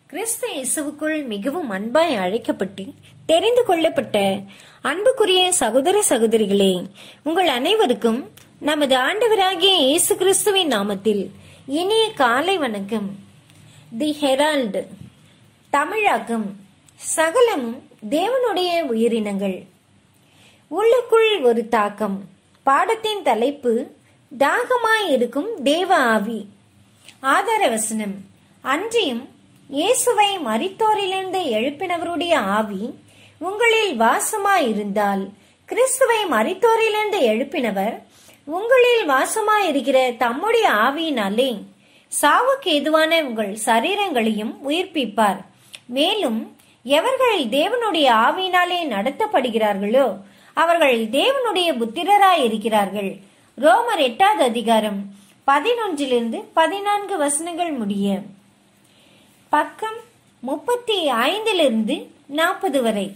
கிறிஸ்து இயேசுவுக்குள் மிகவும் அன்பாய் அழைக்கப்பட்டு தெரிந்து கொள்ளப்பட்ட அன்புக்குரிய சகோதர சகோதரிகளே உங்கள் அனைவருக்கும் நமது ஆண்டவராகிய இயேசு கிறிஸ்துவின் நாமத்தில் இனிய காலை வணக்கம் தி ஹெரால்டு தமிழாக்கம் சகலமும் தேவனுடைய உயிரினங்கள் உள்ளுக்குள் ஒரு தாக்கம் பாடத்தின் தலைப்பு தாகமாய் இருக்கும் தேவ ஆவி ஆதார வசனம் அன்றியும் இயேசுவை மரித்தோரிலிருந்து எழுப்பினவருடைய ஆவி உங்களில் வாசமாயிருந்தால் கிறிஸ்துவை மரித்தோரிலிருந்து எழுப்பினவர் உங்களில் வாசமாயிருக்கிற தம்முடைய ஆவியினாலே சாவுக்கு எதுவான உங்கள் சரீரங்களையும் உயிர்ப்பிப்பார் மேலும் எவர்கள் தேவனுடைய ஆவியினாலே நடத்தப்படுகிறார்களோ அவர்கள் தேவனுடைய புத்திரராய் இருக்கிறார்கள் ரோமர் எட்டாவது அதிகாரம் பதினொன்றிலிருந்து பதினான்கு வசனங்கள் முடிய பக்கம் முப்பத்தி ஐந்திலிருந்து நாற்பது வரை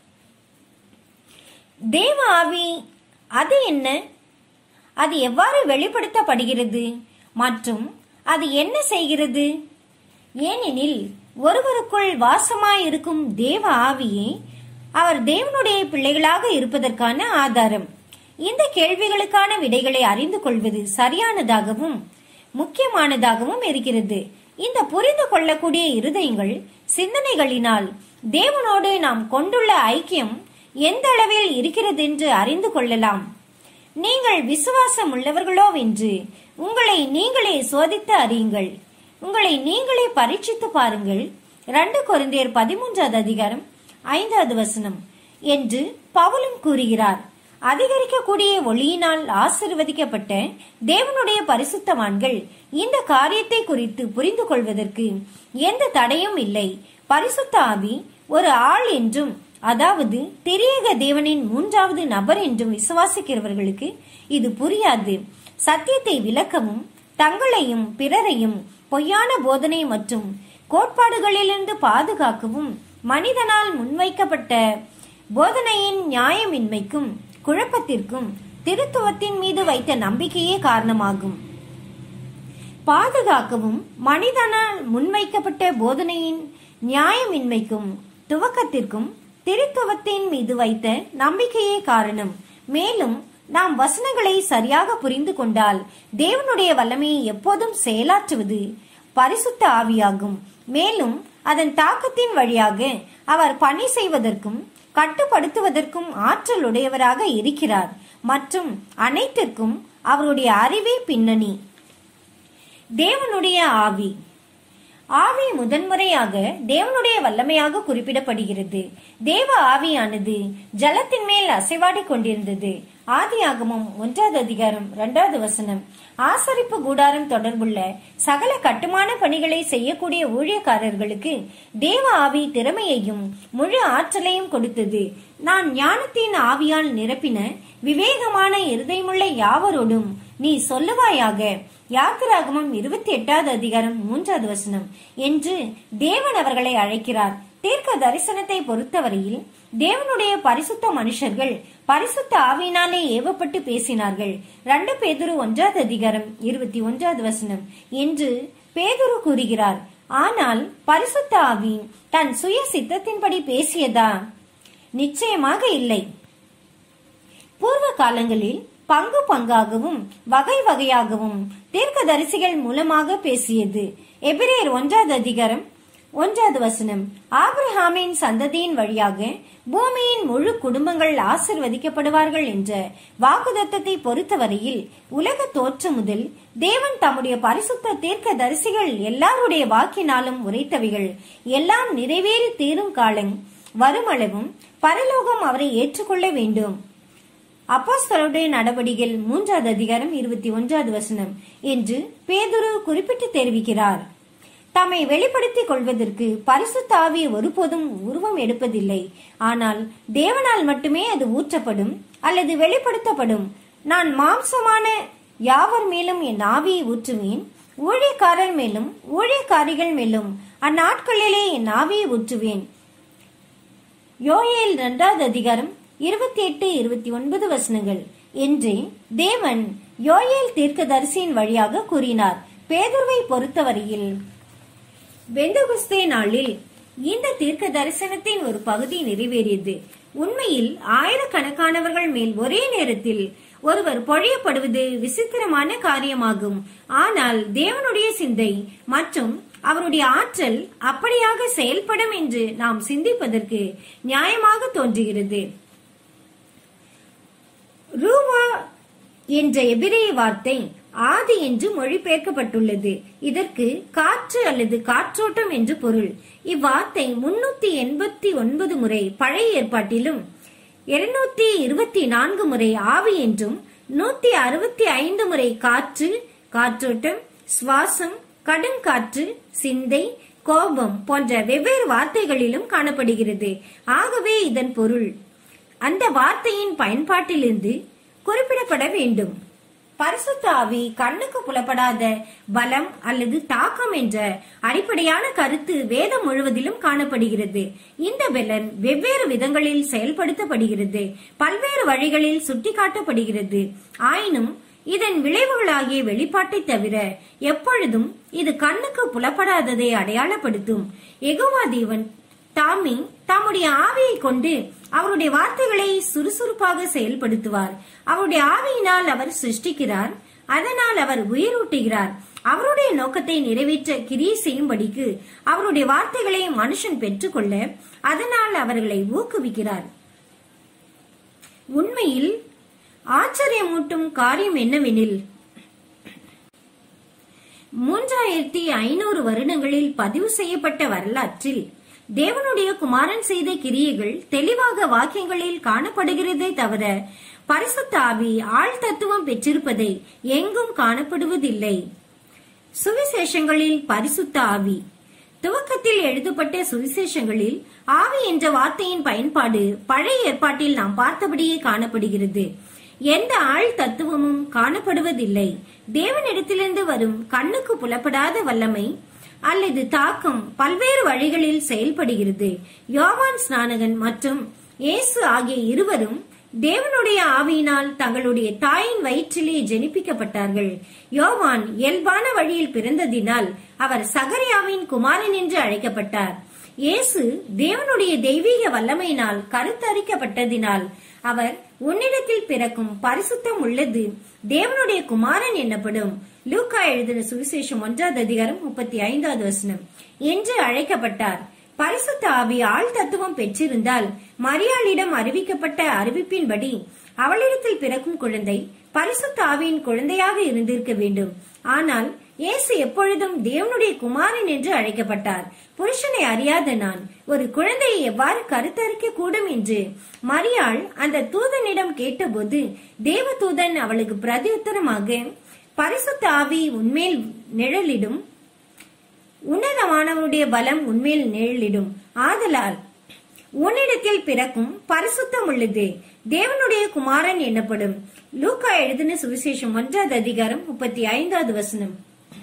தேவ ஆவி அது என்ன அது எவ்வாறு வெளிப்படுத்தப்படுகிறது மற்றும் அது என்ன செய்கிறது ஏனெனில் ஒருவருக்குள் வாசமாயிருக்கும் தேவ ஆவியே அவர் தேவனுடைய பிள்ளைகளாக இருப்பதற்கான ஆதாரம் இந்த கேள்விகளுக்கான விடைகளை அறிந்து கொள்வது சரியானதாகவும் முக்கியமானதாகவும் இருக்கிறது இந்த புரிந்து கொள்ளக்கூடிய இருதயங்கள் சிந்தனைகளினால் தேவனோடு நாம் கொண்டுள்ள ஐக்கியம் எந்த அளவில் இருக்கிறது என்று அறிந்து கொள்ளலாம் நீங்கள் விசுவாசம் உள்ளவர்களோவென்று உங்களை நீங்களே சோதித்து அறியுங்கள் உங்களை நீங்களே பரீட்சித்து பாருங்கள் ரெண்டு கொரிந்தியர் பதிமூன்றாவது அதிகாரம் ஐந்தாவது வசனம் என்று பவுலும் கூறுகிறார் அதிகரிக்கக்கூடிய ஒளியினால் ஆசிர்வதிக்கப்பட்ட தேவனுடைய பரிசுத்தவான்கள் இந்த காரியத்தை குறித்து புரிந்து கொள்வதற்கு எந்த தடையும் இல்லை பரிசுத்த ஆவி ஒரு ஆள் என்றும் அதாவது திரியேக தேவனின் மூன்றாவது நபர் என்றும் விசுவாசிக்கிறவர்களுக்கு இது புரியாது சத்தியத்தை விளக்கவும் தங்களையும் பிறரையும் பொய்யான போதனை மற்றும் கோட்பாடுகளிலிருந்து பாதுகாக்கவும் மனிதனால் முன்வைக்கப்பட்ட போதனையின் நியாயமின்மைக்கும் குழப்பத்திற்கும் திருத்துவத்தின் மீது வைத்த நம்பிக்கையே காரணமாகும் பாதுகாக்கவும் மனிதனால் முன்வைக்கப்பட்ட போதனையின் நியாயமின்மைக்கும் துவக்கத்திற்கும் திருத்துவத்தின் மீது வைத்த நம்பிக்கையே காரணம் மேலும் நாம் வசனங்களை சரியாக புரிந்து கொண்டால் தேவனுடைய வல்லமையை எப்போதும் செயலாற்றுவது பரிசுத்த ஆவியாகும் மேலும் அதன் தாக்கத்தின் வழியாக அவர் பணி செய்வதற்கும் கட்டுப்படுத்துவதற்கும் ஆற்றல் உடையவராக இருக்கிறார் மற்றும் அனைத்திற்கும் அவருடைய அறிவே பின்னணி தேவனுடைய ஆவி ஆவி முதன்முறையாக தேவனுடைய வல்லமையாக குறிப்பிடப்படுகிறது தேவ ஆவியானது ஜலத்தின் மேல் அசைவாடி கொண்டிருந்தது ஆதியாகமும் ஒன்றாவது அதிகாரம் இரண்டாவது வசனம் ஆசரிப்பு கூடாரம் தொடர்புள்ள சகல கட்டுமான பணிகளை செய்யக்கூடிய ஊழியக்காரர்களுக்கு தேவ ஆவி திறமையையும் முழு ஆற்றலையும் கொடுத்தது நான் ஞானத்தின் ஆவியால் நிரப்பின விவேகமான இருதயமுள்ள யாவரோடும் நீ சொல்லுவாயாக யாத்திராகமம் இருபத்தி எட்டாவது அதிகாரம் மூன்றாவது வசனம் என்று தேவன் அவர்களை அழைக்கிறார் தீர்க்க தரிசனத்தை பொறுத்தவரையில் தேவனுடைய பரிசுத்த மனுஷர்கள் பரிசுத்த ஆவியினாலே ஏவப்பட்டு பேசினார்கள் ரெண்டு பேதுரு ஒன்றாவது அதிகாரம் இருபத்தி ஒன்றாவது வசனம் என்று பேதுரு கூறுகிறார் ஆனால் பரிசுத்த ஆவி தன் சுய சித்தத்தின்படி பேசியதா நிச்சயமாக இல்லை பூர்வ காலங்களில் பங்கு பங்காகவும் வகை வகையாகவும் தீர்க்கதரிசிகள் மூலமாக பேசியது எபிரேயர் ஒன்றாவது அதிகாரம் ஒன்றாவது வசனம் ஆபிரஹாமின் சந்ததியின் வழியாக பூமியின் முழு குடும்பங்கள் ஆசிர்வதிக்கப்படுவார்கள் என்ற வாக்குதத்தத்தை பொறுத்தவரையில் உலக தோற்று முதல் தேவன் தம்முடைய பரிசுத்த தீர்க்க தரிசிகள் எல்லாருடைய வாக்கினாலும் உரைத்தவைகள் எல்லாம் நிறைவேறி தீரும் காலம் வருமளவும் பரலோகம் அவரை ஏற்றுக்கொள்ள வேண்டும் அப்போஸ்தலருடைய நடவடிக்கைகள் மூன்றாவது அதிகாரம் இருபத்தி ஒன்றாவது வசனம் என்று பேதுரு குறிப்பிட்டு தெரிவிக்கிறார் தம்மை வெளிப்படுத்திக் கொள்வதற்கு பரிசுத்த ஆவி ஒருபோதும் உருவம் எடுப்பதில்லை ஆனால் தேவனால் மட்டுமே அது ஊற்றப்படும் அல்லது வெளிப்படுத்தப்படும் நான் மாம்சமான யாவர் மேலும் என் ஆவியை ஊற்றுவேன் ஊழியக்காரர் மேலும் ஊழியக்காரிகள் மேலும் அந்நாட்களிலே என் ஆவியை ஊற்றுவேன் யோயேல் இரண்டாவது அதிகாரம் இருபத்தி எட்டு இருபத்தி ஒன்பது வசனங்கள் என்று தேவன் யோயேல் தீர்க்கதரிசியின் வழியாக கூறினார் பேதுருவை பொறுத்தவரையில் பெந்தகுஸ்தே நாளில் இந்த தீர்க்க தரிசனத்தின் ஒரு பகுதி நிறைவேறியது உண்மையில் ஆயிரக்கணக்கானவர்கள் மேல் ஒரே நேரத்தில் ஒருவர் பொழியப்படுவது விசித்திரமான காரியமாகும் ஆனால் தேவனுடைய சிந்தை மற்றும் அவருடைய ஆற்றல் அப்படியாக செயல்படும் என்று நாம் சிந்திப்பதற்கு நியாயமாக தோன்றுகிறது ரூவா என்ற எபிரேய வார்த்தை ஆதி என்று மொழிபெயர்க்கப்பட்டுள்ளது இதற்கு காற்று அல்லது காற்றோட்டம் என்று பொருள் இவ்வார்த்தை முன்னூத்தி எண்பத்தி ஒன்பது முறை பழைய ஏற்பாட்டிலும் இருநூத்தி இருபத்தி நான்கு முறை ஆவி என்றும் நூத்தி அறுபத்தி ஐந்து முறை காற்று காற்றோட்டம் சுவாசம் கடுங்காற்று சிந்தை கோபம் போன்ற வெவ்வேறு வார்த்தைகளிலும் காணப்படுகிறது ஆகவே இதன் பொருள் அந்த வார்த்தையின் பயன்பாட்டிலிருந்து குறிப்பிடப்பட வேண்டும் பரிசுத்த ஆவி கண்ணுக்கு புலப்படாத பலம் அல்லது தாக்கம் என்ற அடிப்படையான கருத்து வேதம் முழுவதிலும் காணப்படுகிறது இந்த பலன் வெவ்வேறு விதங்களில் செயல்படுத்தப்படுகிறது பல்வேறு வழிகளில் சுட்டிக்காட்டப்படுகிறது ஆயினும் இதன் விளைவுகளாகிய வெளிப்பாட்டை தவிர எப்பொழுதும் இது கண்ணுக்கு புலப்படாததை அடையாளப்படுத்தும் எகுவா தேவன் தாமே தம்முடைய ஆவியை கொண்டு அவருடைய வார்த்தைகளை சுறுசுறுப்பாக செயல்படுத்துவார் அவருடைய ஆவியினால் அவர் சிருஷ்டிக்கிறார் அதனால் அவர் உயிரூட்டுகிறார் அவருடைய நோக்கத்தை நிறைவேற்ற கிரியை செய்யும்படிக்கு அவருடைய வார்த்தைகளை மனுஷன் பெற்றுக்கொள்ள அதனால் அவர்களை ஊக்குவிக்கிறார் உண்மையில் ஆச்சரியமூட்டும் காரியம் என்னவெனில் மூன்றாயிரத்தி ஐநூறு வருடங்களில் பதிவு செய்யப்பட்ட வரலாற்றில் தேவனுடைய குமாரன் செய்த கிரியைகள் தெளிவாக வாக்கியங்களில் காணப்படுகிறதே தவிர பரிசுத்த ஆவி ஆள் தத்துவம் பெற்றிருப்பதை எங்கும் காணப்படுவதில்லை சுவிசேஷங்களில் பரிசுத்த ஆவி துவக்கத்தில் எழுதப்பட்ட சுவிசேஷங்களில் ஆவி என்ற வார்த்தையின் பயன்பாடு பழைய ஏற்பாட்டில் நாம் பார்த்தபடியே காணப்படுகிறது எந்த ஆள் தத்துவமும் காணப்படுவதில்லை தேவனிடத்திலிருந்து வரும் கண்ணுக்கு புலப்படாத வல்லமை அல்லது தாக்கம் பல்வேறு வழிகளில் செயல்படுகிறது யோவான் ஸ்நானகன் மற்றும் இயேசு ஆகிய இருவரும் தேவனுடைய ஆவியினால் தங்களுடைய தாயின் வயிற்றிலே ஜெனிப்பிக்கப்பட்டார்கள் யோவான் இயல்பான வழியில் பிறந்ததினால் அவர் சகரியாவின் குமாரன் என்று அழைக்கப்பட்டார் இயேசு தேவனுடைய தெய்வீக வல்லமையினால் கருத்தரிக்கப்பட்டதினால் அவர் உன்னிடத்தில் பிறக்கும் பரிசுத்தம் உள்ளது தேவனுடைய குமாரன் என்னப்படும் லூக்கா எழுதின சுவிசேஷம் ஒன்றாவது அதிகாரம் முப்பத்தி ஐந்தாவது வசனம் என்று அழைக்கப்பட்டார் பரிசுத்த ஆவி ஆள் தத்துவம் பெற்றிருந்தால் மரியாளிடம் அறிவிக்கப்பட்ட அறிவிப்பின்படி அவளிடத்தில் பிறக்கும் குழந்தை பரிசுத்த ஆவியின் குழந்தையாக இருந்திருக்க வேண்டும் ஆனால் இயேசு எப்பொழுதும் தேவனுடைய குமாரன் என்று அழைக்கப்பட்டார் புருஷனை அறியாத நான் ஒரு குழந்தையை எவ்வாறு கருத்தரிக்க கூடும் என்று மரியாள் அந்த தூதனிடம் கேட்டபோது தேவதூதன் அவளுக்கு பிரதியுத்தரமாக பரிசுத்த ஆவி உன்மேல் நிழலிடும் உன்னதமானவருடைய பலம் உன்மேல் நிழலிடும் ஆதலால் உன்னிடத்தில் பிறக்கும் பரிசுத்தம் உள்ளது தேவனுடைய குமாரன் எனப்படும் லூக்கா எழுதின சுவிசேஷம் ஒன்றாவது அதிகாரம் முப்பத்தி ஐந்தாவது வசனம்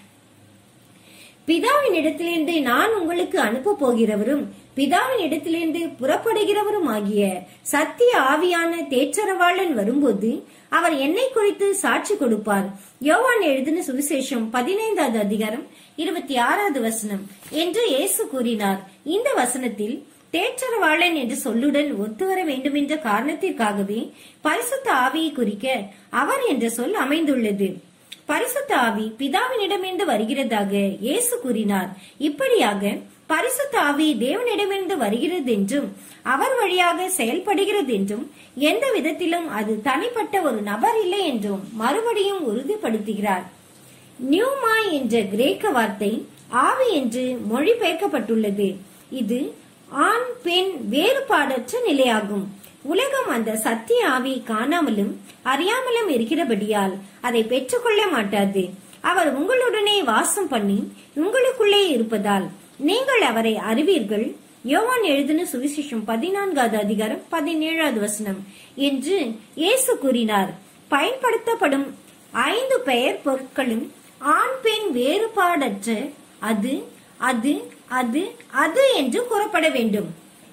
பிதாவின் இடத்திலிருந்து நான் உங்களுக்கு அனுப்ப போகிறவரும் பிதாவின் இடத்திலிருந்து புறப்படுகிறவரும் ஆகிய சத்திய ஆவியான தேற்றரவாளன் வரும்போது அவர் என்னை குறித்து சாட்சி கொடுப்பார் யோவான் எழுதின சுவிசேஷம் பதினைந்தாவது அதிகாரம் இருபத்தி ஆறாவது வசனம் என்று இயேசு கூறினார் இந்த வசனத்தில் தேற்றரவாளன் என்ற சொல்லுடன் ஒத்துவர வேண்டும் என்ற காரணத்திற்காகவே பரிசுத்த ஆவியை குறிக்க அவர் என்ற சொல் அமைந்துள்ளது பரிசுத்த ஆவி பிதாவினிடமிருந்து வருகிறதாக இயேசு கூறினார் இப்படியாக பரிசுத்த ஆவி தேவனிடமிருந்து வருகிறது என்றும் அவர் வழியாக செயல்படுகிறது என்றும் எந்த விதத்திலும் அது தனிப்பட்ட ஒரு நபர் இல்லை என்றும் மறுபடியும் உறுதிப்படுத்துகிறார் நியூமா என்ற கிரேக்க வார்த்தை ஆவி என்று மொழிபெயர்க்கப்பட்டுள்ளது இது ஆண் பெண் வேறுபாடற்ற நிலையாகும் உலகம் அந்த சத்திய ஆவி காணாமலும் அறியாமலும் இருக்கிறபடியால் அதை பெற்றுக்கொள்ள மாட்டாது அவர் உங்களுடனே வாசம் பண்ணி உங்களுக்குள்ளே இருப்பதால் நீங்கள் அவரை அறிவீர்கள் யோவான் எழுதின சுவிசேஷம் பதினான்காவது அதிகாரம் பதினேழாவது வசனம் என்று இயேசு கூறினார் பயன்படுத்தப்படும் ஐந்து பெயர் பொருட்களும் ஆண் பெண் வேறுபாடற்ற அது அது அது அது என்று கூறப்பட வேண்டும்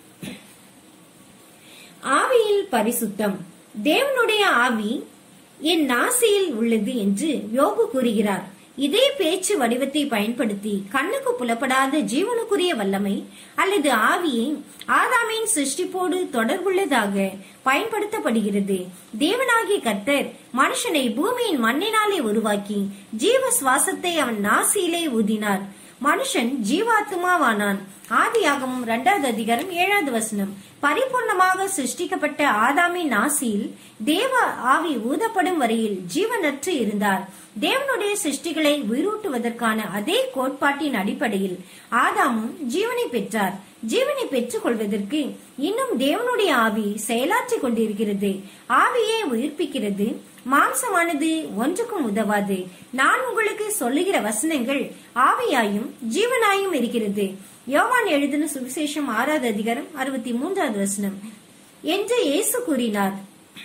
ஆவியில் பரிசுத்தம் தேவனுடைய ஆவி என் நாசியில் உள்ளது என்று யோபு கூறுகிறார் இதே பேச்சு வடிவத்தை பயன்படுத்தி கண்ணுக்கு புலப்படாத ஜீவனுக்குரிய வல்லமை அல்லது ஆவியை ஆதாமின் சிருஷ்டிப்போடு தொடர்புள்ளதாக பயன்படுத்தப்படுகிறது தேவனாகிய கர்த்தர் மனுஷனை பூமியின் மண்ணினாலே உருவாக்கி ஜீவ சுவாசத்தை அவன் நாசியிலே ஊதினார் மனுஷன் ஜீவாத்மாவானான் ஆதியாகமும் இரண்டாவது அதிகாரம் ஏழாவது வசனம் பரிபூர்ணமாக சிருஷ்டிக்கப்பட்ட ஆதாமின் நாசியில் தேவ ஆவி ஊதப்படும் வரையில் ஜீவனற்று இருந்தார் தேவனுடைய சிருஷ்டிகளை உயிரூட்டுவதற்கான அதே கோட்பாட்டின் அடிப்படையில் ஆதாமும் ஜீவனை பெற்றார் ஜீவனை பெற்றுக் கொள்வதற்கு இன்னும் தேவனுடைய ஆவி செயலாற்றிக் கொண்டிருக்கிறது ஆவியே உயிர்ப்பிக்கிறது மாம்சமானது ஒன்றுக்கும் உதவாது நான் உங்களுக்கு சொல்லுகிற வசனங்கள் ஆவியாயும் ஜீவனாயும் இருக்கிறது யோவான் எழுதின சுவிசேஷம் ஆறாவது அதிகாரம் அறுபத்தி மூன்றாவது வசனம் என்று இயேசு கூறினார்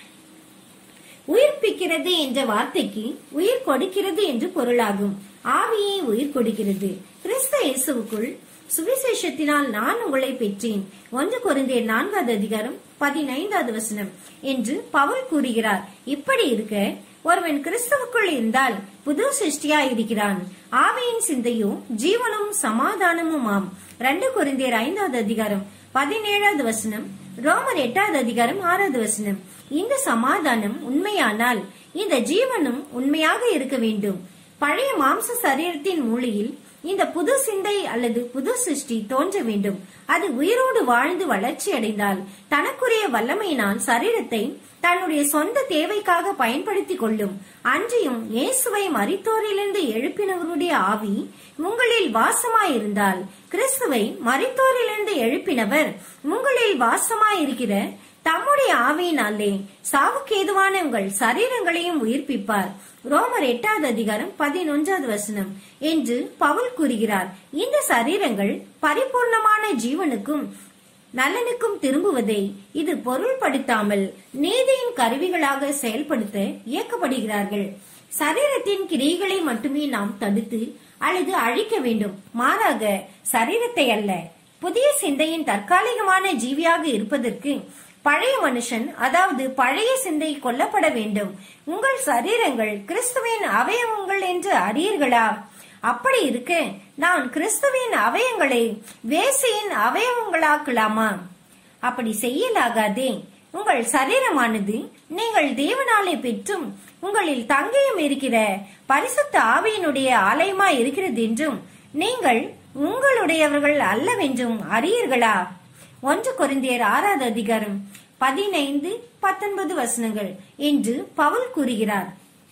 உயிர்ப்பிக்கிறது என்ற வார்த்தைக்கு உயிர் கொடுக்கிறது என்று பொருளாகும் ஆவியை உயிர் கொடுக்கிறது கிறிஸ்த இயேசுவுக்குள் சுவிசேஷத்தினால் நான் உங்களை பெற்றேன் ஒன்று குறைந்தேர் நான்காவது அதிகாரம் பதினைந்தாவது வசனம் என்று பவுல் கூறுகிறார் இப்படி இருக்க ஒருவன் கிறிஸ்துவுக்குள் இருந்தால் புது சிருஷ்டியா இருக்கிறான் ஆவியின் சிந்தையோ ஜீவனும் சமாதானமுமாம் ரெண்டு குறைந்தேர் ஐந்தாவது அதிகாரம் பதினேழாவது வசனம் ரோமர் எட்டாவது அதிகாரம் ஆறாவது வசனம் இந்த சமாதானம் உண்மையானால் இந்த ஜீவனும் உண்மையாக இருக்க வேண்டும் பழைய மாம்ச சரீரத்தின் மூலையில் இந்த புது சிந்தை அல்லது புது சிருஷ்டி தோன்ற வேண்டும் அது உயிரோடு வாழ்ந்து வளர்ச்சி அடைந்தால் தனக்குரிய வல்லமையினால் சரீரத்தை தன்னுடைய சொந்த தேவைக்காக பயன்படுத்திக் கொள்ளும் அன்றியும் இயேசுவை மரித்தோரிலிருந்து எழுப்பினவருடைய ஆவி உங்களில் வாசமாயிருந்தால் கிறிஸ்துவை மரித்தோரிலிருந்து எழுப்பினவர் உங்களில் வாசமாயிருக்கிற தம்முடைய ஆவியினாலே சாவுக்கேதுவான உங்கள் சரீரங்களையும் உயிர்ப்பிப்பார் ரோமர் எட்டாவது அதிகாரம் பதினொன்றாவது வசனம் என்று பவுல் கூறுகிறார் இந்த சரீரங்கள் பரிபூர்ணமான ஜீவனுக்கும் நலனுக்கும் திரும்புவதை இது பொருள்படுத்தாமல் நீதியின் கருவிகளாக செயல்படுத்த இயக்கப்படுகிறார்கள் சரீரத்தின் கிரியைகளை மட்டுமே நாம் தடுத்து அல்லது அழிக்க வேண்டும் மாறாக சரீரத்தை அல்ல புதிய சிந்தையின் தற்காலிகமான ஜீவியாக இருப்பதற்கு பழைய மனுஷன் அதாவது பழைய சிந்தை கொல்லப்பட வேண்டும் உங்கள் சரீரங்கள் கிறிஸ்துவின் அவயவங்கள் என்று அறியீர்களா அப்படி இருக்க நான் கிறிஸ்துவின் அவயங்களை வேசியின் அவயவங்களாக்கலாமா அப்படி செய்யலாகாதே உங்கள் சரீரமானது நீங்கள் தேவனாலே பெற்றும் உங்களில் தங்கியும் இருக்கிற பரிசுத்த ஆவியினுடைய ஆலயமா இருக்கிறது என்றும் நீங்கள் உங்களுடையவர்கள் அல்லவென்றும் அறியீர்களா ஒன்று கொரிந்தியர் ஆறாவது அதிகாரம் பதினைந்து பத்தொன்பது வசனங்கள் என்று பவுல் கூறுகிறார்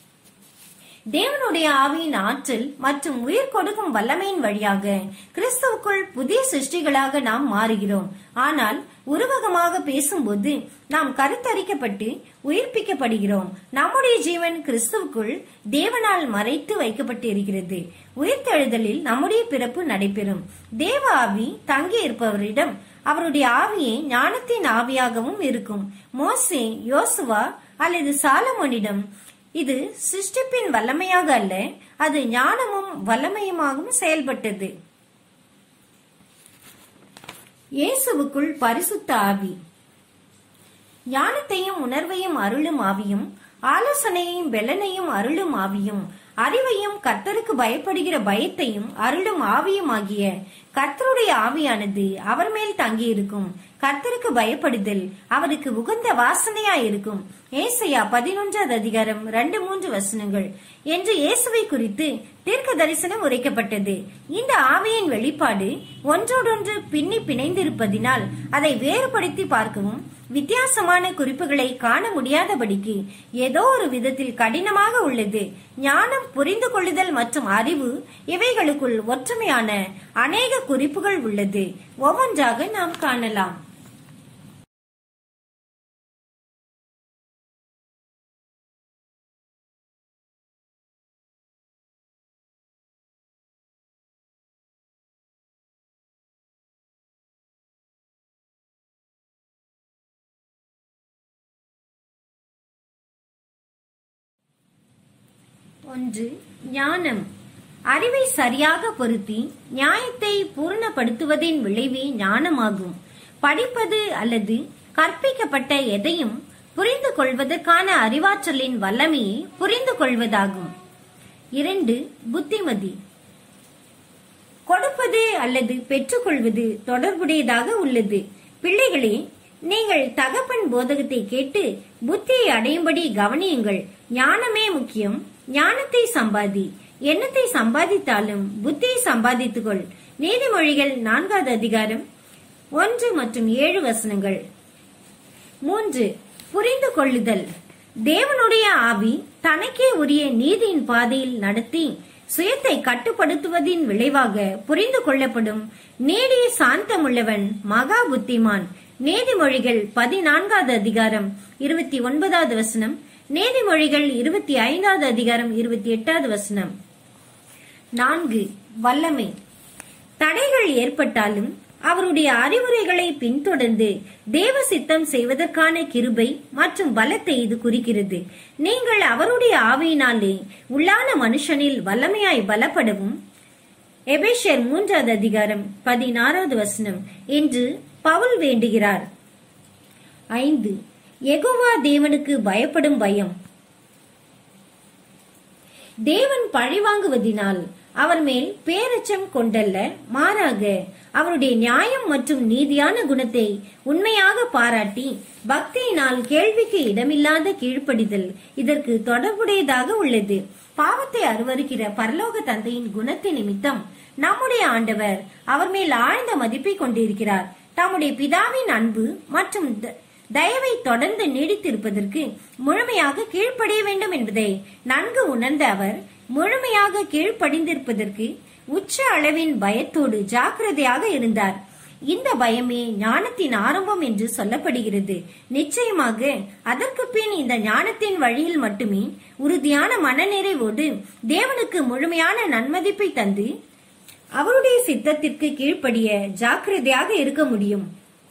தேவனுடைய ஆவியின் ஆற்றல் மற்றும் உயிர் கொடுக்கும் வல்லமையின் வழியாக கிறிஸ்துவுக்குள் புதிய சிருஷ்டிகளாக நாம் மாறுகிறோம் ஆனால் உருவகமாக பேசும்போது நாம் கருத்தரிக்கப்பட்டு உயிர்ப்பிக்கப்படுகிறோம் நம்முடைய ஜீவன் கிறிஸ்துவுக்குள் தேவனால் மறைத்து வைக்கப்பட்டு இருக்கிறது உயிர்த்தெழுதலில் நம்முடைய பிறப்பு நடைபெறும் தேவ ஆவி தங்கி இருப்பவரிடம் அவருடைய ஆவியே ஞானத்தின் ஆவியாகவும் இருக்கும் மோசே யோசுவா அல்லது சாலமோனிடம் இது சிருஷ்டிப்பின் வல்லமையாக அல்ல அது ஞானமும் வல்லமையுமாகவும் செயல்பட்டது இயேசுவுக்குள் பரிசுத்த ஆவி ஞானத்தையும் உணர்வையும் அருளும் ஆவியும் ஆலோசனையையும் பெலனையும் அருளும் ஆவியும் அறிவையும் கர்த்தருக்கு பயப்படுகிற பயத்தையும் அருளும் ஆவியும் ஆகிய கர்த்தருடைய ஆவியானது அவர் மேல் தங்கியிருக்கும் கர்த்தருக்கு பயப்படுதல் அவருக்கு உகந்த வாசனையா இருக்கும் ஏசையா பதினொன்றாவது அதிகாரம் ரெண்டு மூன்று வசனங்கள் என்று இயேசுவை குறித்து தீர்க்க தரிசனம் உரைக்கப்பட்டது இந்த ஆவியின் வெளிப்பாடு ஒன்றோடொன்று பின்னி பிணைந்திருப்பதினால் அதை வேறுபடுத்தி பார்க்கவும் வித்தியாசமான குறிப்புகளை காண முடியாதபடிக்கு ஏதோ ஒரு விதத்தில் கடினமாக உள்ளது ஞானம் புரிந்து கொள்ளுதல் மற்றும் அறிவு இவைகளுக்குள் ஒற்றுமையான அநேக குறிப்புகள் உள்ளது ஒவ்வொன்றாக நாம் காணலாம் ஒன்று ஞானம் அறிவை சரியாக பொருத்தி நியாயத்தை பூரணப்படுத்துவதின் விளைவே ஞானமாகும் படிப்பது அல்லது கற்பிக்கப்பட்ட எதையும் புரிந்து கொள்வதற்கான அறிவாற்றலின் வல்லமையை புரிந்து கொள்வதாகும் இரண்டு புத்திமதி கொடுப்பது அல்லது பெற்றுக்கொள்வது தொடர்புடையதாக உள்ளது பிள்ளைகளே நீங்கள் தகப்பன் போதகத்தை கேட்டு புத்தியை அடையும்படி கவனியுங்கள் ஞானமே முக்கியம் ஞானத்தை சம்பாதி எண்ணத்தை சம்பாதித்தாலும் புத்தியை சம்பாதித்துக்கொள் நீதிமொழிகள் நான்காவது அதிகாரம் ஒன்று மற்றும் ஏழு வசனங்கள் மூன்று புரிந்து கொள்ளுதல் தேவனுடைய ஆவி தனக்கே உரிய நீதியின் பாதையில் நடத்தி சுயத்தை கட்டுப்படுத்துவதின் விளைவாக புரிந்து கொள்ளப்படும் நீடிய சாந்தமுள்ளவன் மகா புத்திமான் நீதிமொழிகள் பதினான்காவது அதிகாரம் இருபத்தி ஒன்பதாவது வசனம் நீதிமொழிகள் இருபத்தி ஐந்தாவது அதிகாரம் இருபத்தி எட்டாவது வசனம் நான்கு வல்லமை தடைகள் ஏற்பட்டாலும் அவருடைய அறிவுரைகளை பின்தொடர்ந்து தேவ சித்தம் செய்வதற்கான கிருபை மற்றும் பலத்தை இது குறிக்கிறது நீங்கள் அவருடைய ஆவியினாலே உள்ளான மனுஷனில் வல்லமையாய் பலப்படவும் எபேஷர் மூன்றாவது அதிகாரம் பதினாறாவது வசனம் என்று பவுல் வேண்டுகிறார் ஐந்து எகோவா தேவனுக்கு பயப்படும் பயம் தேவன் பழிவாங்குவதினால் அவர் மேல் பேரச்சம் கொண்டல்ல மாறாக அவருடைய நியாயம் மற்றும் நீதியான குணத்தை உண்மையாக பாராட்டி பக்தியினால் கேள்விக்கு இடமில்லாத கீழ்ப்படிதல் இதற்கு தொடர்புடையதாக உள்ளது பாவத்தை அருவருக்கிற பரலோக தந்தையின் குணத்தின் நிமித்தம் நம்முடைய ஆண்டவர் அவர் மேல் ஆழ்ந்த மதிப்பை கொண்டிருக்கிறார் தம்முடைய பிதாவின் அன்பு மற்றும் த- தயவை தொடர்ந்து நீடித்திருப்பதற்கு முழுமையாக கீழ்ப்படிய வேண்டும் என்பதை நன்கு உணர்ந்த அவர் முழுமையாக கீழ்ப்படிந்திருப்பதற்கு உச்ச அளவின் பயத்தோடு ஜாக்கிரதையாக இருந்தார் இந்த பயமே ஞானத்தின் ஆரம்பம் என்று சொல்லப்படுகிறது நிச்சயமாக அதற்கு பின் இந்த ஞானத்தின் வழியில் மட்டுமே உறுதியான மனநிறைவோடு தேவனுக்கு முழுமையான நன்மதிப்பை தந்து அவருடைய சித்தத்திற்கு கீழ்ப்படிய ஜாக்கிரதையாக இருக்க முடியும்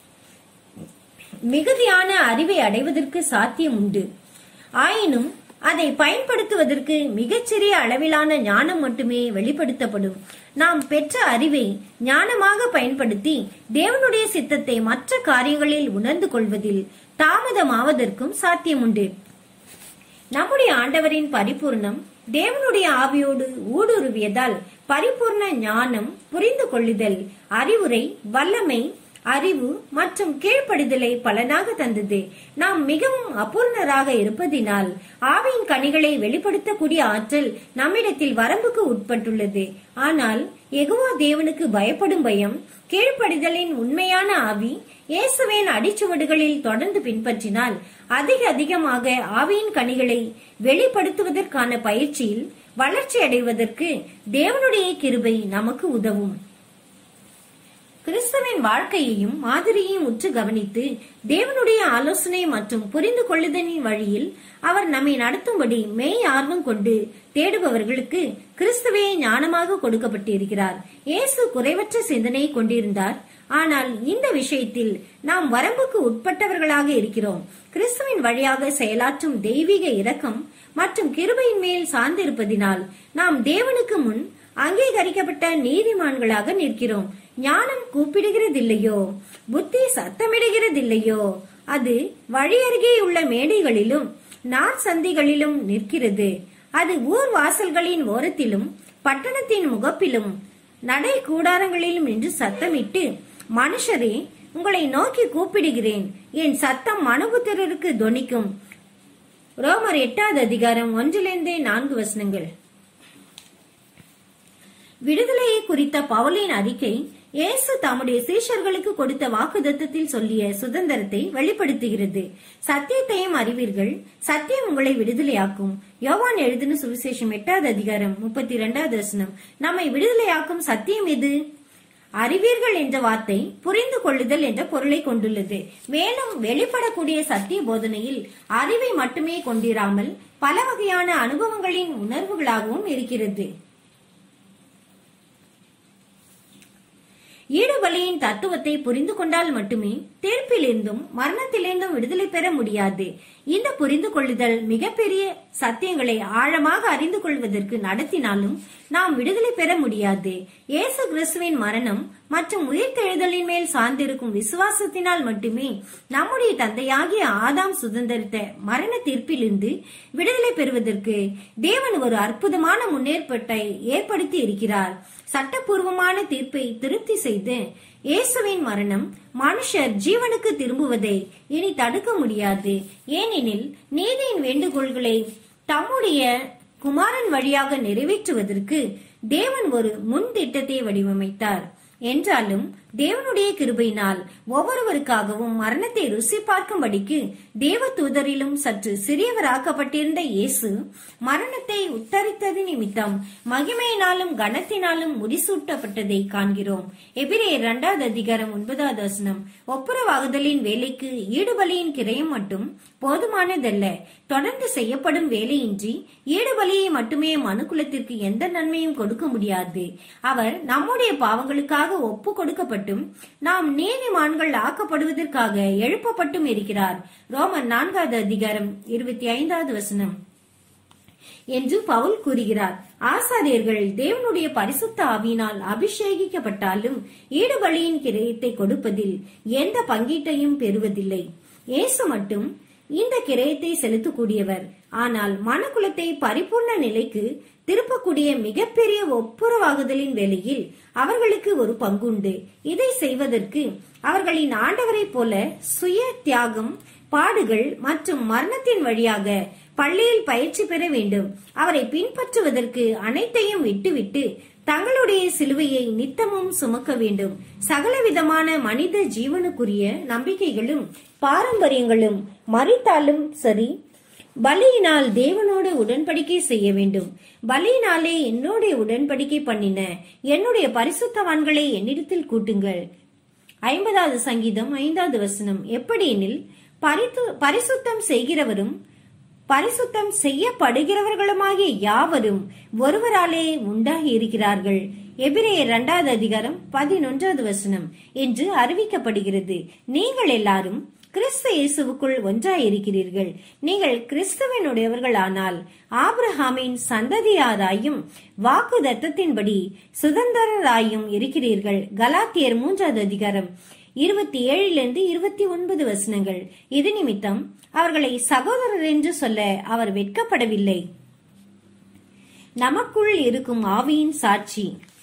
மிகுதியான அறிவை அடைவதற்கு சாத்தியம் உண்டு ஆயினும் அதை பயன்படுத்துவதற்கு மிகச்சிறிய அளவிலான ஞானம் மட்டுமே வெளிப்படுத்தப்படும் நாம் பெற்ற அறிவை ஞானமாக பயன்படுத்தி தேவனுடைய சித்தத்தை மற்ற காரியங்களில் உணர்ந்து கொள்வதில் தாமதமாவதற்கும் சாத்தியம் உண்டு நம்முடைய ஆண்டவரின் பரிபூர்ணம் தேவனுடைய ஆவியோடு ஊடுருவியதால் பரிபூர்ண ஞானம் புரிந்து கொள்ளுதல் அறிவுரை வல்லமை அறிவு மற்றும் கீழ்ப்படிதலை பலனாக தந்தது நாம் மிகவும் அபூர்ணராக இருப்பதினால் ஆவியின் கனிகளை வெளிப்படுத்தக்கூடிய ஆற்றல் நம்மிடத்தில் வரம்புக்கு உட்பட்டுள்ளது ஆனால் எகுவா தேவனுக்கு பயப்படும் பயம் கீழ்ப்படிதலின் உண்மையான ஆவி இயேசுவின் அடிச்சுவடுகளில் தொடர்ந்து பின்பற்றினால் அதிக அதிகமாக ஆவியின் கனிகளை வெளிப்படுத்துவதற்கான பயிற்சியில் வளர்ச்சி அடைவதற்கு தேவனுடைய கிருபை நமக்கு உதவும் கிறிஸ்துவின் வாழ்க்கையையும் மாதிரியையும் உற்று கவனித்து தேவனுடைய ஆலோசனை மற்றும் புரிந்து கொள்ளுதலின் வழியில் அவர் நம்மை நடத்தும்படி மெய் ஆர்வம் கொண்டு தேடுபவர்களுக்கு கிறிஸ்துவே ஞானமாக கொடுக்கப்பட்டிருக்கிறார் இயேசு குறைவற்ற சிந்தனையை கொண்டிருந்தார் ஆனால் இந்த விஷயத்தில் நாம் வரம்புக்கு உட்பட்டவர்களாக இருக்கிறோம் கிறிஸ்துவின் வழியாக செயலாற்றும் தெய்வீக இரக்கம் மற்றும் கிருபையின் மேல் சார்ந்திருப்பதினால் நாம் தேவனுக்கு முன் அங்கீகரிக்கப்பட்ட நீதிமான்களாக நிற்கிறோம் ஞானம் கூப்பிடுகிறதில்லையோ புத்தி சத்தமிடுகிறதில்லையோ அது வழி அருகே உள்ள மேடைகளிலும் நார் சந்திகளிலும் நிற்கிறது அது ஊர் வாசல்களின் ஓரத்திலும் பட்டணத்தின் முகப்பிலும் நடை கூடாரங்களிலும் நின்று சத்தமிட்டு மனுஷரே உங்களை நோக்கி கூப்பிடுகிறேன் என் சத்தம் மனுபுத்திரருக்கு தொனிக்கும் ரோமர் எட்டாவது அதிகாரம் ஒன்றிலிருந்தே நான்கு வசனங்கள் விடுதலையை குறித்த பவுலின் அறிக்கை இயேசு தம்முடைய சீஷர்களுக்கு கொடுத்த வாக்குத்தத்தத்தில் சொல்லிய சுதந்திரத்தை வெளிப்படுத்துகிறது சத்தியத்தையும் அறிவீர்கள் சத்தியம் உங்களை விடுதலையாக்கும் யோவான் எழுதின சுவிசேஷம் எட்டாவது அதிகாரம் முப்பத்தி இரண்டாவது வசனம் நம்மை விடுதலையாக்கும் சத்தியம் எது அறிவீர்கள் என்ற வார்த்தை புரிந்து கொள்ளுதல் என்ற பொருளை கொண்டுள்ளது மேலும் வெளிப்படக்கூடிய சத்திய போதனையில் அறிவை மட்டுமே கொண்டிராமல் பல வகையான அனுபவங்களின் உணர்வுகளாகவும் இருக்கிறது ஈடு பலியின் தத்துவத்தை புரிந்து கொண்டால் மட்டுமே தீர்ப்பிலிருந்தும் மரணத்திலிருந்தும் விடுதலை பெற முடியாது இந்த புரிந்து கொள்ளுதல் மிகப்பெரிய சத்தியங்களை ஆழமாக அறிந்து கொள்வதற்கு நடத்தினாலும் நாம் விடுதலை பெற முடியாது இயேசு கிறிஸ்துவின் மரணம் மற்றும் உயிர்த்தெழுதலின் மேல் சார்ந்திருக்கும் விசுவாசத்தினால் மட்டுமே நம்முடைய தந்தையாகிய ஆதாம் சுதந்திரித்த மரண தீர்ப்பிலிருந்து விடுதலை பெறுவதற்கு தேவன் ஒரு அற்புதமான முன்னேற்பாட்டை ஏற்படுத்தி இருக்கிறார் சட்டப்பூர்வமான தீர்ப்பை திருப்தி செய்து இயேசுவின் மரணம் மனுஷர் ஜீவனுக்கு திரும்புவதை இனி தடுக்க முடியாது ஏனெனில் நீதியின் வேண்டுகோள்களை தம்முடைய குமாரன் வழியாக நிறைவேற்றுவதற்கு தேவன் ஒரு முன் திட்டத்தை வடிவமைத்தார் என்றாலும் தேவனுடைய கிருபையினால் ஒவ்வொருவருக்காகவும் மரணத்தை ருசி பார்க்கும்படிக்கு தேவ தூதரிலும் சற்று சிறியவராக்கப்பட்டிருந்த இயேசு மரணத்தை உத்தரித்தது நிமித்தம் மகிமையினாலும் கனத்தினாலும் முடிசூட்டப்பட்டதை காண்கிறோம் எபிரே இரண்டாவது அதிகாரம் ஒன்பதாவது வசனம் ஒப்புரவாகுதலின் வேலைக்கு ஈடுபலியின் கிரயம் மட்டும் போதுமானதல்ல தொடர்ந்து செய்யப்படும் வேலையின்றி ஈடுபலியை மட்டுமே மனுக்குலத்திற்கு எந்த நன்மையும் கொடுக்க முடியாது அவர் நம்முடைய பாவங்களுக்காக ஒப்பு கொடுக்கப்பட்டும் நாம் நீதிமான்கள் ஆக்கப்படுவதற்காக எழுப்பப்பட்டும் இருக்கிறார் ரோமர் நான்காவது அதிகாரம் இருபத்தி ஐந்தாவது வசனம் என்று பவுல் கூறுகிறார் ஆசாரியர்கள் தேவனுடைய பரிசுத்த ஆவியினால் அபிஷேகிக்கப்பட்டாலும் ஈடுபலியின் கிரயத்தை கொடுப்பதில் எந்த பங்கீட்டையும் பெறுவதில்லை இயேசு மட்டும் இந்த கிரயத்தை செலுத்தக்கூடியவர் ஆனால் மனுக்குலத்தை பரிபூர்ண நிலைக்கு திருப்பக்கூடிய மிகப்பெரிய ஒப்புரவாகுதலின் வேளையில் அவர்களுக்கு ஒரு பங்குண்டு இதை செய்வதற்கு அவர்களின் ஆண்டவரைப் போல சுய தியாகம் பாடுகள் மற்றும் மரணத்தின் வழியாக பள்ளியில் பயிற்சி பெற வேண்டும் அவரை பின்பற்றுவதற்கு அனைத்தையும் விட்டுவிட்டு தங்களுடைய சிலுவையை நித்தமும் சுமக்க வேண்டும் சகலவிதமான மனித ஜீவனுக்குரிய நம்பிக்கைகளும் பாரம்பரியங்களும் மறித்தாலும் சரி பலியினால் தேவனோடு உடன்படிக்கை செய்ய வேண்டும் பலியினாலே என்னோட உடன்படிக்கை பண்ணின என்னுடைய பரிசுத்தவான்களை என்னிடத்தில் கூட்டுங்கள் ஐம்பதாவது சங்கீதம் ஐந்தாவது வசனம் எப்படியெனில் பரித்து- பரிசுத்தம் செய்கிறவரும் பரிசுத்தம் செய்யப்படுகிறவர்களுமாகிய யாவரும் ஒருவராலே உண்டாகி இருக்கிறார்கள் எபிரேயர் இரண்டாவது அதிகாரம் பதினொன்றாவது வசனம் என்று அறிவிக்கப்படுகிறது நீங்கள் எல்லாரும் கிறிஸ்து இயேசுவுக்குள் ஒன்றாயிருக்கிறீர்கள் நீங்கள் கிறிஸ்துவனுடையவர்களானால் ஆபிரஹாமின் சந்ததியாராயும் வாக்கு தத்தத்தின்படி சுதந்திரராயும் இருக்கிறீர்கள் கலாத்தியர் மூன்றாவது அதிகாரம் இருபத்தி ஏழிலிருந்து இருபத்தி ஒன்பது வசனங்கள் இது நிமித்தம் அவர்களை சகோதரர் என்று சொல்ல அவர் வெட்கப்படவில்லை நமக்குள் இருக்கும் ஆவியின் சாட்சி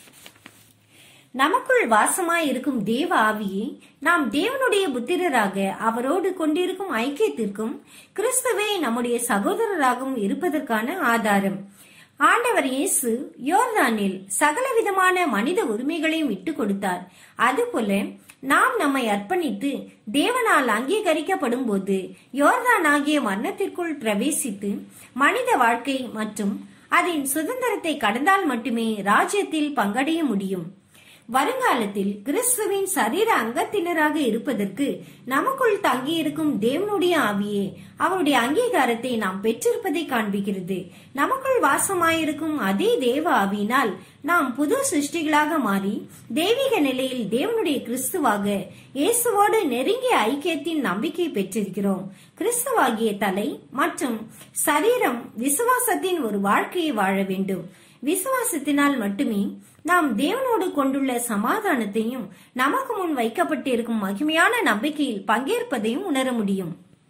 நமக்குள் வாசமாய் இருக்கும் தேவ ஆவியே நாம் தேவனுடைய புத்திரராக அவரோடு கொண்டிருக்கும் ஐக்கியத்திற்கும் கிறிஸ்துவே நம்முடைய சகோதரராகவும் இருப்பதற்கான ஆதாரம் ஆண்டவர் இயேசு யோர்தானில் சகலவிதமான மனித உரிமைகளையும் விட்டுக் கொடுத்தார் அதுபோல நாம் நம்மை அர்ப்பணித்து தேவனால் அங்கீகரிக்கப்படும் போது யோர்தான் ஆகிய மரணத்திற்குள் பிரவேசித்து மனித வாழ்க்கை மற்றும் அதன் சுதந்திரத்தை கடந்தால் மட்டுமே ராஜ்யத்தில் பங்கடைய முடியும் வருங்காலத்தில் கிறிஸ்துவின் சரீர அங்கத்தினராக இருப்பதற்கு நமக்குள் தங்கியிருக்கும் தேவனுடைய ஆவியே அவருடைய அங்கீகாரத்தை நாம் பெற்றிருப்பதை காண்பிக்கிறது நமக்குள் வாசமாயிருக்கும் அதே தேவ ஆவியினால் நாம் புது சிருஷ்டிகளாக மாறி தெய்வீக நிலையில் தேவனுடைய கிறிஸ்துவாக இயேசுவோடு நெருங்கிய ஐக்கியத்தின் நம்பிக்கை பெற்றிருக்கிறோம் கிறிஸ்துவாகிய தலை மற்றும் சரீரம் விசுவாசத்தின் ஒரு வாழ்க்கையை வாழ வேண்டும் விசுவாசத்தினால் மட்டுமே நாம் தேவனோடு கொண்டுள்ள சமாதானத்தையும் நமக்கு முன் வைக்கப்பட்டிருக்கும் மகிமையான நம்பிக்கையில் பங்கேற்பதையும் உணர முடியும்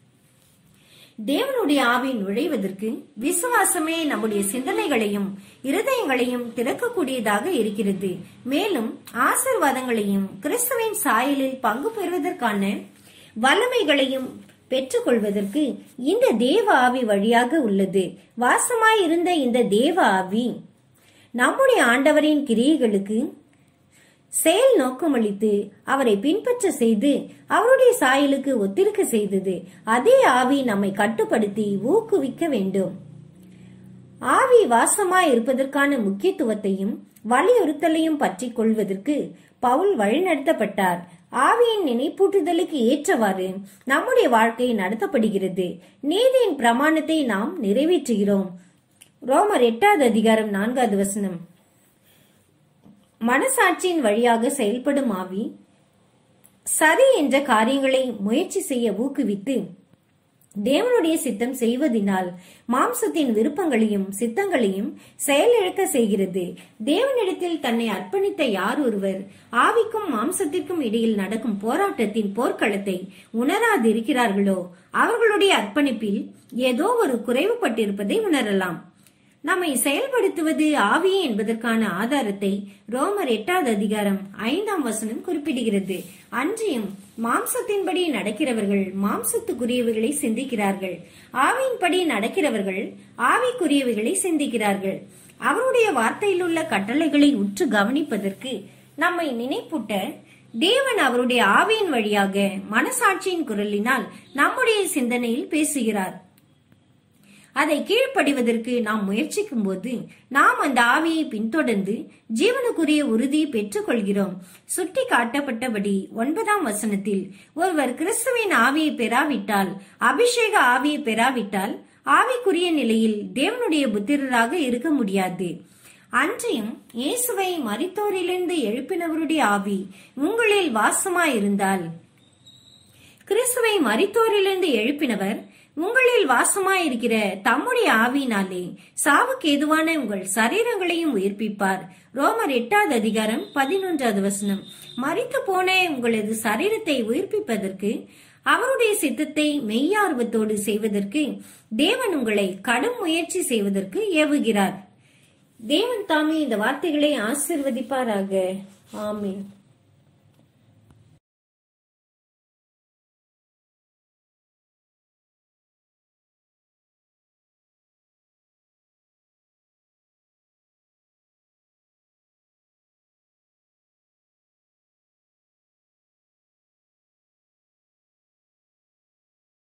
தேவனுடைய ஆவி நுழைவதற்கு விசுவாசமே நம்முடைய சிந்தனைகளையும் இருதயங்களையும் திறக்கக்கூடியதாக இருக்கிறது மேலும் ஆசிர்வாதங்களையும் கிறிஸ்துவின் சாயலில் பங்கு பெறுவதற்கான வல்லமைகளையும் பெற்றுக்கொள்வதற்கு இந்த தேவ ஆவி வழியாக உள்ளது வாசமாய் இருந்த இந்த தேவ ஆவி நம்முடைய ஆண்டவரின் கிரியைகளுக்கு செயல் நோக்கமளித்து அவரை பின்பற்ற செய்து அவருடைய சாயலுக்கு ஒத்திருக்க செய்தது அதே ஆவி நம்மை கட்டுப்படுத்தி ஊக்குவிக்க வேண்டும் ஆவி வாசமாய் இருப்பதற்கான முக்கியத்துவத்தையும் வலியுறுத்தலையும் பற்றி கொள்வதற்கு பவுல் வழிநடத்தப்பட்டார் ஆவியின் நினைப்பூட்டுதலுக்கு ஏற்றவாறு நம்முடைய வாழ்க்கை நடத்தப்படுகிறது நீதியின் பிரமாணத்தை நாம் நிறைவேற்றுகிறோம் ரோமர் எட்டாவது அதிகாரம் நான்காவது வசனம் மனசாட்சியின் வழியாக செயல்படும் ஆவி சரி என்ற காரியங்களை முயற்சி செய்ய ஊக்குவித்து தேவனுடைய சித்தம் செய்வதினால் மாம்சத்தின் விருப்பங்களையும் சித்தங்களையும் செயலிழக்க செய்கிறது தேவனிடத்தில் தன்னை அர்ப்பணித்த யார் ஒருவர் ஆவிக்கும் மாம்சத்திற்கும் இடையில் நடக்கும் போராட்டத்தின் போர்க்களத்தை உணராதிருக்கிறார்களோ அவர்களுடைய அர்ப்பணிப்பில் ஏதோ ஒரு குறைவுபட்டிருப்பதை உணரலாம் நம்மை செயல்படுத்துவது ஆவி என்பதற்கான ஆதாரத்தை ரோமர் எட்டாவது அதிகாரம் ஐந்தாம் வசனம் குறிப்பிடுகிறது அன்றியும் மாம்சத்தின்படி நடக்கிறவர்கள் மாம்சத்துக்குரியவைகளை சிந்திக்கிறார்கள் ஆவியின்படி நடக்கிறவர்கள் ஆவிக்குரியவைகளை சிந்திக்கிறார்கள் அவருடைய வார்த்தையில் உள்ள கட்டளைகளை உற்று கவனிப்பதற்கு நம்மை நினைப்பூட்ட தேவன் அவருடைய ஆவியின் வழியாக மனசாட்சியின் குரலினால் நம்முடைய சிந்தனையில் பேசுகிறார் அதை கீழ்ப்படிவதற்கு நாம் முயற்சிக்கும் போது நாம் அந்த ஆவியை பின்தொடர்ந்து ஜீவனுக்குரிய உறுதியை பெற்றுக் கொள்கிறோம் சுட்டி காட்டப்பட்டபடி ஒன்பதாம் வசனத்தில் ஒருவர் கிறிஸ்துவின் ஆவியை பெறாவிட்டால் அபிஷேக ஆவியை பெறாவிட்டால் ஆவிக்குரிய நிலையில் தேவனுடைய புத்திரராக இருக்க முடியாது அன்றையும் இயேசுவை மரித்தோரிலிருந்து எழுப்பினவருடைய ஆவி உங்களில் வாசமாயிருந்தால் கிறிஸ்துவை மரித்தோரிலிருந்து எழுப்பினவர் உங்களில் வாசமாயிருக்கிற தம்முடைய ஆவியினாலே சாவுக்கு ஏதுவான உங்கள் சரீரங்களையும் உயிர்ப்பிப்பார் ரோமர் எட்டாவது அதிகாரம் பதினொன்றாவது வசனம் மரித்து போன உங்களது சரீரத்தை உயிர்ப்பிப்பதற்கு அவருடைய சித்தத்தை மெய்யார்வத்தோடு செய்வதற்கு தேவன் உங்களை கடும் முயற்சி செய்வதற்கு ஏவுகிறார் தேவன் தாமே இந்த வார்த்தைகளை ஆசிர்வதிப்பாராக ஆமீன்